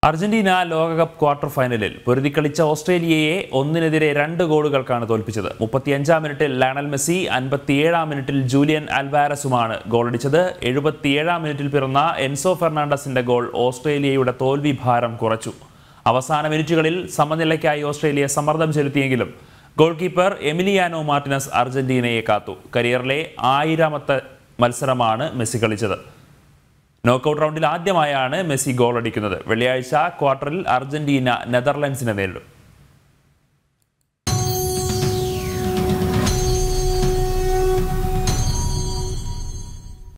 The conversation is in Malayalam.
അർജന്റീന ലോകകപ്പ് ക്വാർട്ടർ ഫൈനലിൽ പൊരുതിക്കളിച്ച ഓസ്ട്രേലിയയെ ഒന്നിനെതിരെ രണ്ട് ഗോളുകൾക്കാണ് തോൽപ്പിച്ചത് മുപ്പത്തിയഞ്ചാം മിനിറ്റിൽ ലയണൽ മെസ്സി അൻപത്തിയേഴാം മിനിറ്റിൽ ജൂലിയൻ അൽവാരസുമാണ് ഗോളടിച്ചത് എഴുപത്തിയേഴാം മിനിറ്റിൽ പിറന്ന എൻസോ ഫെർണാണ്ടസിന്റെ ഗോൾ ഓസ്ട്രേലിയയുടെ തോൽവി ഭാരം കുറച്ചു അവസാന മിനിറ്റുകളിൽ സമനിലയ്ക്കായി ഓസ്ട്രേലിയ സമ്മർദ്ദം ചെലുത്തിയെങ്കിലും ഗോൾ കീപ്പർ എമിലിയാനോ മാർട്ടിനസ് അർജന്റീനയെ കാത്തു കരിയറിലെ ആയിരാമത്തെ മത്സരമാണ് മെസ്സി കളിച്ചത് നോക്കൌട്ട് റൗണ്ടിൽ ആദ്യമായാണ് മെസ്സി ഗോൾ അടിക്കുന്നത് വെള്ളിയാഴ്ച ക്വാർട്ടറിൽ അർജന്റീന നെതർലൻഡ്സിനെ നേരിടും